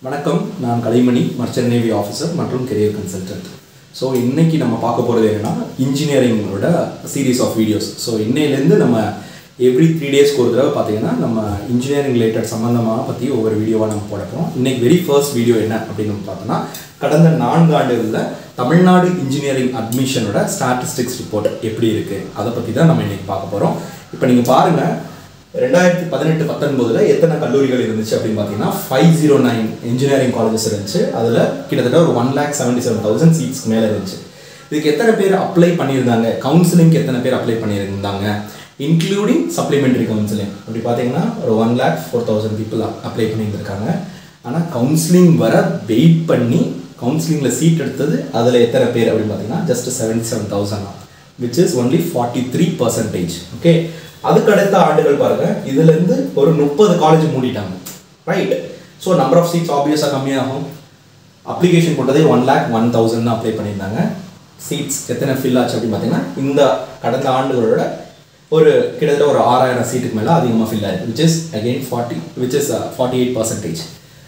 வணக்கம் நான் Kalaimani merchant navy officer மற்றும் கெரியர் கன்சல்டன்ட் ஸோ இன்னைக்கு நம்ம பார்க்க போகிறது என்னன்னா இன்ஜினியரிங்கோட சீரீஸ் ஆஃப் வீடியோஸ் ஸோ இன்னையிலேருந்து நம்ம எவ்ரி த்ரீ டேஸ்க்கு ஒரு தடவை பார்த்தீங்கன்னா நம்ம இன்ஜினியரிங் ரிலேட்டட் சம்மந்தமாக பற்றி ஒவ்வொரு வீடியோவாக நம்ம போட போகிறோம் இன்னைக்கு வெரி ஃபர்ஸ்ட் வீடியோ என்ன அப்படின்னு பார்த்தோம்னா கடந்த நான்கு ஆண்டுகளில் தமிழ்நாடு இன்ஜினியரிங் அட்மிஷனோட ஸ்டாட்டிஸ்டிக்ஸ் ரிப்போர்ட் எப்படி இருக்குது அதை பற்றி தான் நம்ம இன்னைக்கு பார்க்க போகிறோம் இப்போ நீங்கள் பாருங்கள் ரெண்டாயிரத்தி பதினெட்டு பத்தொன்பதில் எத்தனை கல்லூரிகள் இருந்துச்சு அப்படின்னு பார்த்தீங்கன்னா five zero nine engineering colleges இருந்துச்சு அதில் கிட்டத்தட்ட ஒரு one lakh seventy seven thousand சீட்ஸ்க்கு மேலே இருந்துச்சு இதுக்கு எத்தனை பேர் அப்ளை பண்ணியிருந்தாங்க கவுன்சிலிங்க்கு எத்தனை பேர் அப்ளை பண்ணியிருந்தாங்க இன்க்ளூடிங் சப்ளிமெண்டரி கவுன்சிலிங் அப்படி பார்த்தீங்கன்னா ஒரு one lakh four thousand people apply பண்ணியிருந்திருக்காங்க ஆனால் கவுன்சிலிங் வர வெயிட் பண்ணி கவுன்சிலிங்கில் சீட் எடுத்தது அதில் எத்தனை பேர் அப்படின்னு பார்த்தீங்கன்னா just seventy seven thousand which is only forty three percentage okay அதுக்கு அடுத்த ஆண்டுகள் பாருங்க இதுலேருந்து ஒரு முப்பது காலேஜ் மூடிட்டாங்க right so number of seats ஆப்வியஸாக கம்மியாகும் அப்ளிகேஷன் போட்டதே one lakh one thousand apply பண்ணியிருந்தாங்க சீட்ஸ் எத்தனை ஃபில் ஆச்சு அப்படின்னு பார்த்தீங்கன்னா இந்த கடந்த ஆண்டுகளோட ஒரு கிட்டத்தட்ட ஒரு ஆறாயிரம் சீட்டுக்கு மேலே அதிகமாக ஃபில் ஆயிருக்கு which is again forty which is forty eight percentage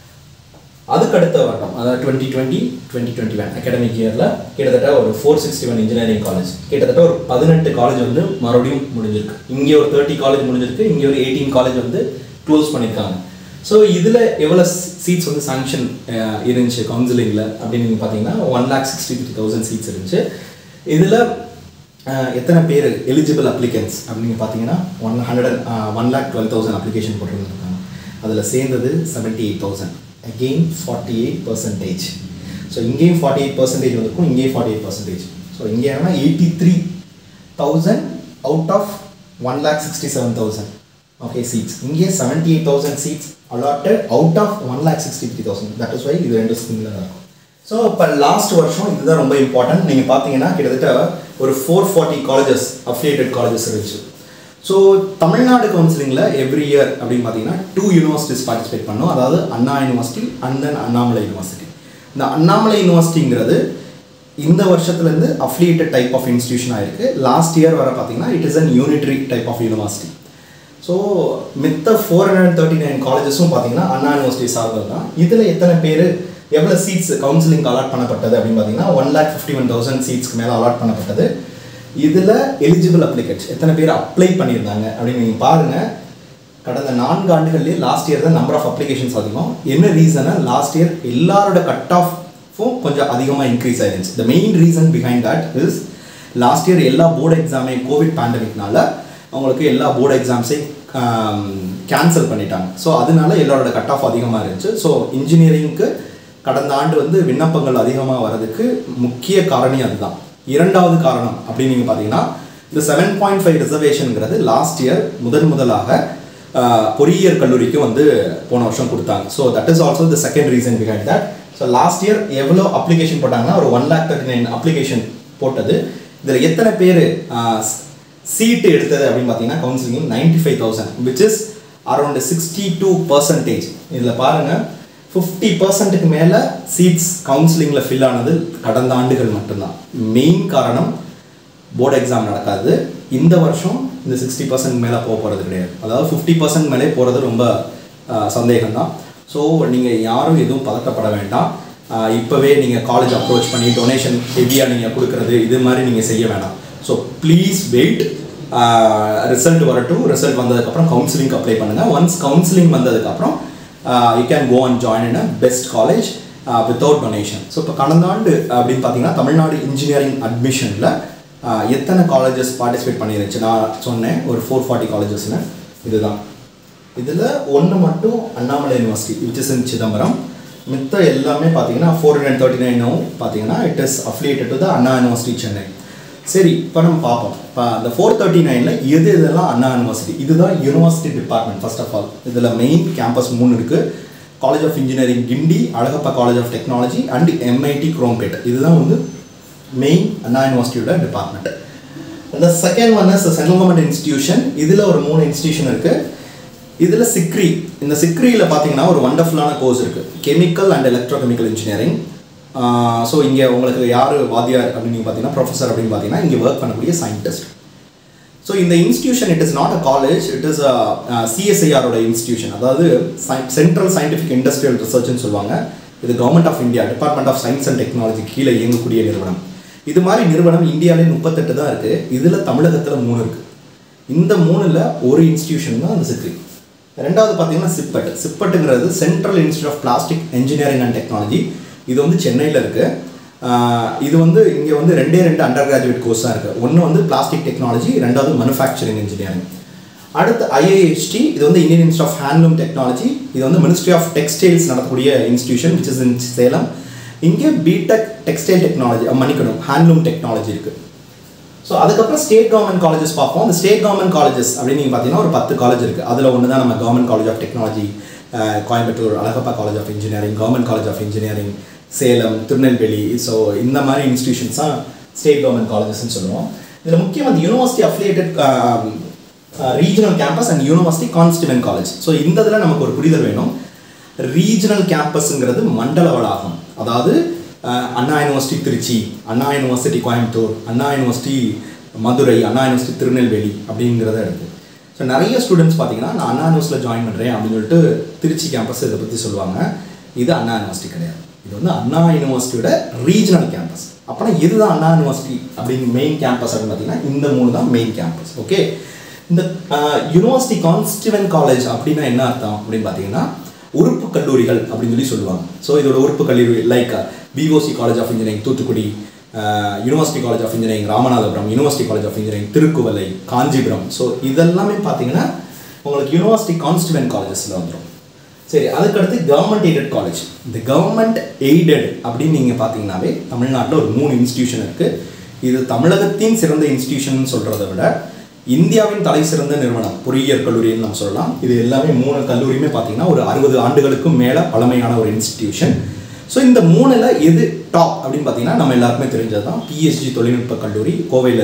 அதுக்கு அடுத்த வருடம் அதாவது twenty twenty twenty twenty one academic இயரில் கிட்டத்தட்ட ஒரு four sixty one engineering college கிட்டத்தட்ட ஒரு பதினெட்டு காலேஜ் வந்து மறுபடியும் முடிஞ்சிருக்கு இங்கே ஒரு தேர்ட்டி காலேஜ் முடிஞ்சிருக்கு இங்கே ஒரு எயிட்டீன் காலேஜ் வந்து க்ளோஸ் பண்ணியிருக்காங்க ஸோ இதில் எவ்வளோ சீட்ஸ் வந்து சாங்ஷன் இருந்துச்சு கவுன்சிலிங்கில் அப்படின்னு நீங்கள் பார்த்தீங்கன்னா one lakh sixty three thousand seats இருந்துச்சு இதில் எத்தனை பேர் எலிஜிபிள் அப்ளிகன்ஸ் அப்படின்னு பார்த்தீங்கன்னா one hundred one lakh twelve thousand application போட்டுருந்துருக்காங்க அதில் சேர்ந்தது seventy eight thousand again forty eight percentage so இங்கேயும் ஃபார்ட்டி எயிட் பர்சன்டேஜ் வந்திருக்கும் இங்கேயும் ஃபார்ட்டி எயிட் பர்சன்டேஜ் ஸோ இங்கே என்னன்னா eighty three thousand out of one lakh sixty seven thousand okay seats இங்கே seventy eight thousand seats allotted out of one lakh sixty three thousand that is why இது ரெண்டு ஸ்கீமில் தான் இருக்கும் ஸோ இப்போ லாஸ்ட் வருஷம் இதுதான் ரொம்ப இம்பார்ட்டன்ட் நீங்கள் பார்த்தீங்கன்னா கிட்டத்தட்ட ஒரு four forty colleges affiliated colleges இருந்துச்சு ஸோ தமிழ்நாடு கவுன்சிலிங்கில் எவ்ரி இயர் அப்படின்னு பார்த்தீங்கன்னா டூ யூனிவர்சிட்டிஸ் பார்ட்டிசிபேட் பண்ணோம் அதாவது Anna university and then Annamalai university இந்த அண்ணாமலை யூனிவர்சிட்டிங்கிறது இந்த வருஷத்துலேருந்து அஃபிலியேட்டட் டைப் ஆஃப் இன்ஸ்டியூஷன் ஆயிருக்கு லாஸ்ட் இயர் வர பார்த்தீங்கன்னா it is an unitary type of university so மித்த ஃபோர் ஹண்ட்ரட் தேர்ட்டி நைன் காலேஜஸும் பார்த்தீங்கன்னா அண்ணா யூனிவர்சிட்டி சார்ந்தது தான் இதில் எத்தனை பேர் எவ்வளோ சீட்ஸ் கவுன்சிலிங் அலாட் பண்ணப்பட்டது அப்படின்னு பார்த்தீங்கன்னா one lakh fifty one thousand சீட்ஸ்க்கு மேலே அலாட் பண்ணப்பட்டது இதில் எலிஜிபிள் அப்ளிகேட்ஸ் எத்தனை பேர் அப்ளை பண்ணியிருந்தாங்க அப்படின்னு நீங்கள் பாருங்கள் கடந்த நான்கு ஆண்டுகள்லேயே லாஸ்ட் இயர் தான் நம்பர் ஆஃப் அப்ளிகேஷன்ஸ் அதிகம் என்ன ரீசனா லாஸ்ட் இயர் எல்லாரோட கட் ஆஃபும் கொஞ்சம் அதிகமாக இன்க்ரீஸ் ஆயிருந்துச்சு the main reason behind that is last year எல்லா போர்டு எக்ஸாமே கோவிட் பேண்டமிக்னால அவங்களுக்கு எல்லா போர்டு எக்ஸாம்ஸையும் கேன்சல் பண்ணிட்டாங்க ஸோ அதனால எல்லாரோட கட் ஆஃப் அதிகமாக இருந்துச்சு ஸோ இன்ஜினியரிங்க்கு கடந்த ஆண்டு வந்து விண்ணப்பங்கள் அதிகமாக வர்றதுக்கு முக்கிய காரணி அதுதான் இரண்டாவது காரணம் அப்படின்னு நீங்கள் பார்த்தீங்கன்னா இந்த செவன் பாயிண்ட் ஃபைவ் ரிசர்வேஷனுங்கிறது லாஸ்ட் இயர் முதன் முதலாக பொறியியல் கல்லூரிக்கு வந்து போன வருஷம் கொடுத்தாங்க so that is also the second reason behind that so last year எவ்வளோ அப்ளிகேஷன் போட்டாங்கன்னா ஒரு one lakh thirty nine application போட்டது இதில் எத்தனை பேர் சீட்டு எடுத்தது அப்படின்னு பார்த்தீங்கன்னா counselling ninety five thousand which is around sixty two percentage இதில் பாருங்கள் ஃபிஃப்டி பர்சன்ட்டுக்கு மேலே சீட்ஸ் கவுன்சிலிங்கில் ஃபில் ஆனது கடந்த ஆண்டுகள் மட்டும்தான் மெயின் காரணம் போர்டு எக்ஸாம் நடக்காது இந்த வருஷம் இந்த சிக்ஸ்டி பர்சன்ட் மேலே போக போகிறது கிடையாது அதாவது ஃபிஃப்டி பர்சன்ட் மேலே போகிறது ரொம்ப சந்தேகம் தான் ஸோ நீங்கள் யாரும் எதுவும் பதட்டப்பட வேண்டாம் இப்போவே நீங்கள் காலேஜ் அப்ரோச் பண்ணி டொனேஷன் ஹெவியாக நீங்கள் கொடுக்குறது இது மாதிரி நீங்கள் செய்ய வேணாம் ஸோ ப்ளீஸ் வெயிட் ரிசல்ட் வரட்டும் ரிசல்ட் வந்ததுக்கப்புறம் கவுன்சிலிங் அப்ளை பண்ணுங்கள் ஒன்ஸ் கவுன்சிலிங் வந்ததுக்கப்புறம் you can go and join in a best college without donation so இப்போ கடந்த ஆண்டு அப்படின்னு பார்த்தீங்கன்னா தமிழ்நாடு இன்ஜினியரிங் அட்மிஷனில் எத்தனை காலேஜஸ் பார்ட்டிசிபேட் பண்ணிருந்துச்சு நான் சொன்னேன் ஒரு ஃபோர் ஃபார்ட்டி காலேஜஸ்னு இதுதான் இதில் ஒன்று மட்டும் Annamalai university which is in Chidambaram மித்த எல்லாமே பார்த்தீங்கன்னா ஃபோர் ஹண்ட்ரட் தேர்ட்டி நைனும் பார்த்தீங்கன்னா it is affiliated to the Anna university Chennai சரி இப்போ நம்ம பார்ப்போம் இப்போ அந்த ஃபோர் தேர்ட்டி நைனில் எது இதெல்லாம் அண்ணா யூனிவர்சிட்டி இதுதான் university department first of all இதில் மெயின் கேம்பஸ் மூணு இருக்குது college of engineering Guindy Alagappa college of technology and MIT Chromepet இதுதான் வந்து மெயின் அண்ணா யூனிவர்சிட்டியோட டிபார்ட்மெண்ட் இந்த second one is central government institution இதில் ஒரு மூணு இன்ஸ்டியூஷன் இருக்குது இதில் சிக்ரி இந்த சிக்ரியில் பார்த்தீங்கன்னா ஒரு வண்டர்ஃபுல்லான கோர்ஸ் இருக்குது chemical and electrochemical engineering so இங்கே உங்களுக்கு யார் வாத்தியார் அப்படின்னு பார்த்தீங்கன்னா ப்ரொஃபஸர் அப்படின்னு பார்த்தீங்கன்னா இங்கே ஒர்க் பண்ணக்கூடிய சயின்டிஸ்ட் ஸோ இந்த institution it is not a college it is சிஎஸ்ஐஆரோட இன்ஸ்டியூஷன் அதாவது சென்ட்ரல் சயின்டிஃபிக் இண்டஸ்ட்ரியல் ரிசர்ச்னு சொல்லுவாங்க இது government of India department of science and technology கீழே இயங்கக்கூடிய நிறுவனம் இது மாதிரி நிறுவனம் இந்தியாவிலே முப்பத்தெட்டு தான் இருக்குது இதில் தமிழகத்தில் மூணு இருக்குது இந்த மூணில் ஒரு இன்ஸ்டியூஷன் தான் அந்த சிக்கு ரெண்டாவது பார்த்தீங்கன்னா சிப்பட் சிப்பட்டுங்கிறது central institute of plastic engineering and technology இது வந்து சென்னையில் இருக்குது இது வந்து இங்கே வந்து ரெண்டே ரெண்டு அண்டர் கிராஜுவேட் கோர்ஸ் தான் இருக்குது ஒன்று வந்து பிளாஸ்டிக் டெக்னாலஜி ரெண்டாவது மேனுஃபேக்சரிங் இன்ஜினியரிங் அடுத்து ஐஏஹெச்டி இது வந்து Indian institute of handloom technology இது வந்து மினிஸ்ட்ரி ஆஃப் டெக்ஸ்டைல்ஸ் நடத்தக்கூடிய institution which is in Salem இங்கே பிடெக் டெக்ஸ்டைல் டெக்னாலஜி மன்னிக்கணும் ஹேண்ட்லூம் டெக்னாலஜி இருக்குது ஸோ அதுக்கப்புறம் ஸ்டேட் கவர்மெண்ட் காலேஜஸ் பார்ப்போம் இந்த ஸ்டேட் கவர்மெண்ட் காலேஜஸ் அப்படின்னு நீங்கள் பார்த்தீங்கன்னா ஒரு பத்து காலேஜ் இருக்குது அதில் ஒன்று தான் நம்ம government college of technology Coimbatore Alagappa college of engineering government college of engineering Salem Tirunelveli so இந்த மாதிரி இன்ஸ்டியூஷன்ஸ் தான் ஸ்டேட் கவர்மெண்ட் காலேஜஸ்ன்னு சொல்லுவோம் இதில் முக்கியம் அந்த university affiliated regional campus and university constituent college so இந்த இதில் நமக்கு ஒரு புரிதல் வேணும் ரீஜனல் கேம்பஸுங்கிறது மண்டல வளாகம் அதாவது Anna university Trichy Anna university Coimbatore Anna university Madurai Anna university Tirunelveli அப்படிங்கிறத எடுத்து ஸோ நிறைய ஸ்டூடெண்ட்ஸ் பார்த்தீங்கன்னா நான் அண்ணா யூனிவர்சிட்டியில் ஜாயின் பண்ணுறேன் அப்படின்னு சொல்லிட்டு திருச்சி கேம்பஸ் இதை பற்றி சொல்லுவாங்க இது அண்ணா யூனிவர்சிட்டி கிடையாது இது வந்து அண்ணா யூனிவர்சிட்டியோட ரீஜனல் கேம்பஸ் அப்புறம் இதுதான் அண்ணா யூனிவர்சிட்டி அப்படின்னு மெயின் கேம்பஸ் அப்படின்னு பார்த்தீங்கன்னா இந்த மூணு தான் மெயின் கேம்பஸ் ஓகே இந்த யூனிவர்சிட்டி கான்ஸ்டிவென்ட் காலேஜ் அப்படின்னா என்ன அர்த்தம் அப்படின்னு பார்த்தீங்கன்னா உறுப்பு கல்லூரிகள் அப்படின்னு சொல்லி சொல்லுவாங்க ஸோ இதோட உறுப்பு கல்லூரி like VOC college of engineering Thoothukudi university college of engineering Ramanathapuram university college of engineering Thirukkuvalai Kanchipuram so இதெல்லாமே பார்த்தீங்கன்னா உங்களுக்கு யூனிவர்சிட்டி கான்ஸ்டிவென்ட் காலேஜஸில் வந்துடும் சரி அதுக்கடுத்து கவர்மெண்ட் எய்டட் காலேஜ் இந்த கவர்மெண்ட் எய்டட் அப்படின்னு நீங்கள் பார்த்தீங்கன்னாவே தமிழ்நாட்டில் ஒரு மூணு இன்ஸ்டியூஷன் இருக்குது இது தமிழகத்தின் சிறந்த இன்ஸ்டியூஷன் சொல்கிறத விட இந்தியாவின் தலை சிறந்த நிறுவனம் பொறியியல் கல்லூரின்னு நம்ம சொல்லலாம் இது எல்லாமே மூணு கல்லூரியுமே பார்த்தீங்கன்னா ஒரு அறுபது ஆண்டுகளுக்கும் மேலே பழமையான ஒரு இன்ஸ்டிடியூஷன் ஸோ இந்த மூணில் எது டாப் அப்படின்னு பார்த்தீங்கன்னா நம்ம எல்லாருக்குமே தெரிஞ்சது தான் பிஎஸ்ஜி தொழில்நுட்ப கல்லூரி கோவையில்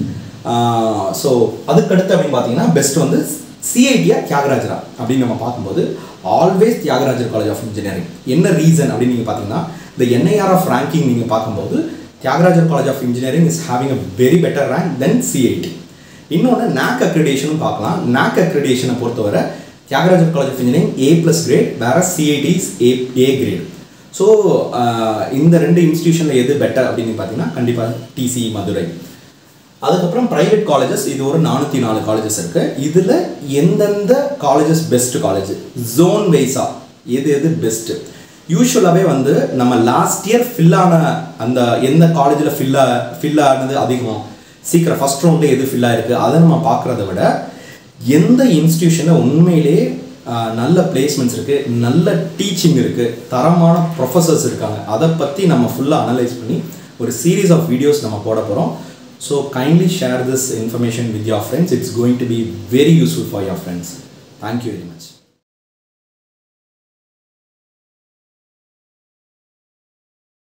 இருக்குது ஸோ அதுக்கடுத்து அப்படின்னு பார்த்தீங்கன்னா பெஸ்ட் வந்து சிஐடியா தியாகராஜரா அப்படின்னு நம்ம பார்க்கும்போது always Thiagarajar college of engineering என்ன ரீசன் அப்படின்னு நீங்கள் பார்த்தீங்கன்னா இந்த என்ஐஆர் ஆஃப் ரேங்கிங் நீங்கள் பார்க்கும்போது Thiagarajar college of engineering is having a very better rank then CIT இன்னொன்று நாக் அக்ரிடேஷனும் பார்க்கலாம் நாக் அக்ரிடேஷனை பொறுத்தவரை Thiagarajar college of engineering A plus grade வேற CIT is A A grade so இந்த ரெண்டு இன்ஸ்டியூஷனில் எது பெட்டர் அப்படின்னு பார்த்தீங்கன்னா கண்டிப்பாக டிசி மதுரை அதுக்கப்புறம் ப்ரைவேட் காலேஜஸ் இது ஒரு நானூற்றி நாலு காலேஜஸ் இருக்குது இதில் எந்தெந்த காலேஜஸ் பெஸ்ட் காலேஜ் ஜோன் வைஸாக எது எது பெஸ்ட்டு யூஸ்வலாகவே வந்து நம்ம லாஸ்ட் இயர் ஃபில் ஆன அந்த எந்த காலேஜில் ஃபில் ஃபில் ஆனது அதிகம் சீக்கிரம் ஃபஸ்ட் ரவுண்டே எது ஃபில் ஆயிருக்கு அதை நம்ம பார்க்குறத விட எந்த இன்ஸ்டியூஷனில் உண்மையிலே நல்ல பிளேஸ்மெண்ட்ஸ் இருக்குது நல்ல டீச்சிங் இருக்குது தரமான ப்ரொஃபஸர்ஸ் இருக்காங்க அதை பற்றி நம்ம ஃபுல்லாக அனலைஸ் பண்ணி ஒரு சீரீஸ் ஆஃப் வீடியோஸ் நம்ம போட போகிறோம் so kindly share this information with your friends it's going to be very useful for your friends thank you very much